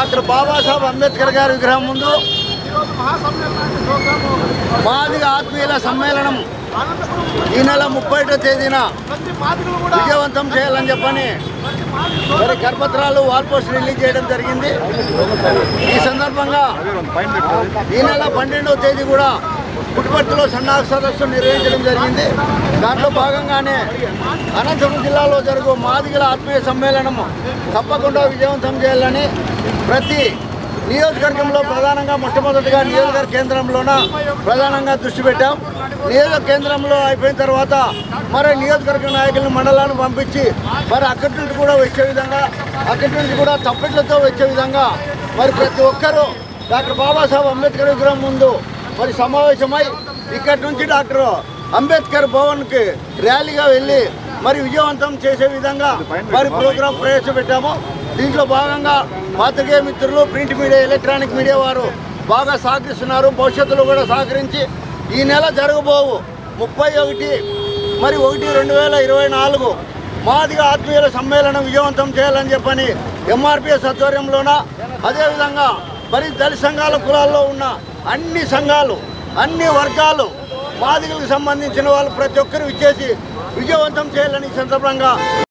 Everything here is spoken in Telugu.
డాక్టర్ బాబాసాహెబ్ అంబేద్కర్ గారి విగ్రహం ముందు ఈరోజు మహాసమ్మేళనానికి ప్రోగ్రాము మాదిగ ఆత్మీయుల సమ్మేళనం ఈ నెల ముప్పై తేదీన ప్రతి మాదిగలు కూడా విజయవంతం చేయాలని చెప్పని ప్రతి మాదిగ మరి కరపత్రాలు వాల్ పోస్ట్ రిలీజ్ చేయడం జరిగింది ఈ సందర్భంగా ఈ నెల పన్నెండవ తేదీ కూడా పుట్టుపర్తిలో సన్నాహ సదస్సు నిర్వహించడం జరిగింది దాంట్లో భాగంగానే అనంతపురం జిల్లాలో జరుగు మాదిగల ఆత్మీయ సమ్మేళనం తప్పకుండా విజయవంతం చేయాలని ప్రతి నియోజకవర్గంలో ప్రధానంగా మొట్టమొదటిగా నియోజకవర్గ కేంద్రంలోన ప్రధానంగా దృష్టి పెట్టాం నియోజక కేంద్రంలో అయిపోయిన తర్వాత మరి నియోజకవర్గ నాయకులను మండలాన్ని పంపించి మరి అక్కడి నుంచి కూడా వచ్చే విధంగా అక్కడి నుంచి కూడా తప్పిట్లతో వచ్చే విధంగా మరి ప్రతి ఒక్కరూ డాక్టర్ బాబాసాహెబ్ అంబేద్కర్ విగ్రహం ముందు మరి సమావేశమై ఇక్కడి నుంచి డాక్టర్ అంబేద్కర్ భవన్కి ర్యాలీగా వెళ్ళి మరి విజయవంతం చేసే విధంగా మరి ప్రోగ్రాం ప్రవేశపెట్టాము దీంట్లో భాగంగా పాత్రికేయ మిత్రులు ప్రింట్ మీడియా ఎలక్ట్రానిక్ మీడియా వారు బాగా సహకరిస్తున్నారు భవిష్యత్తులో కూడా సహకరించి ఈ నెల జరగబోవు ముప్పై ఒకటి మరి ఒకటి రెండు వేల ఇరవై నాలుగు మాదిగా ఆత్మీయుల సమ్మేళనం విజయవంతం చేయాలని చెప్పని ఎంఆర్పిఎస్ ఆధ్వర్యంలోన అదేవిధంగా మరి దళిత సంఘాల కులాల్లో ఉన్న అన్ని సంఘాలు అన్ని వర్గాలు మాదిగలకు సంబంధించిన వాళ్ళు ప్రతి ఒక్కరు ఇచ్చేసి విజయవంతం చేయాలని ఈ సందర్భంగా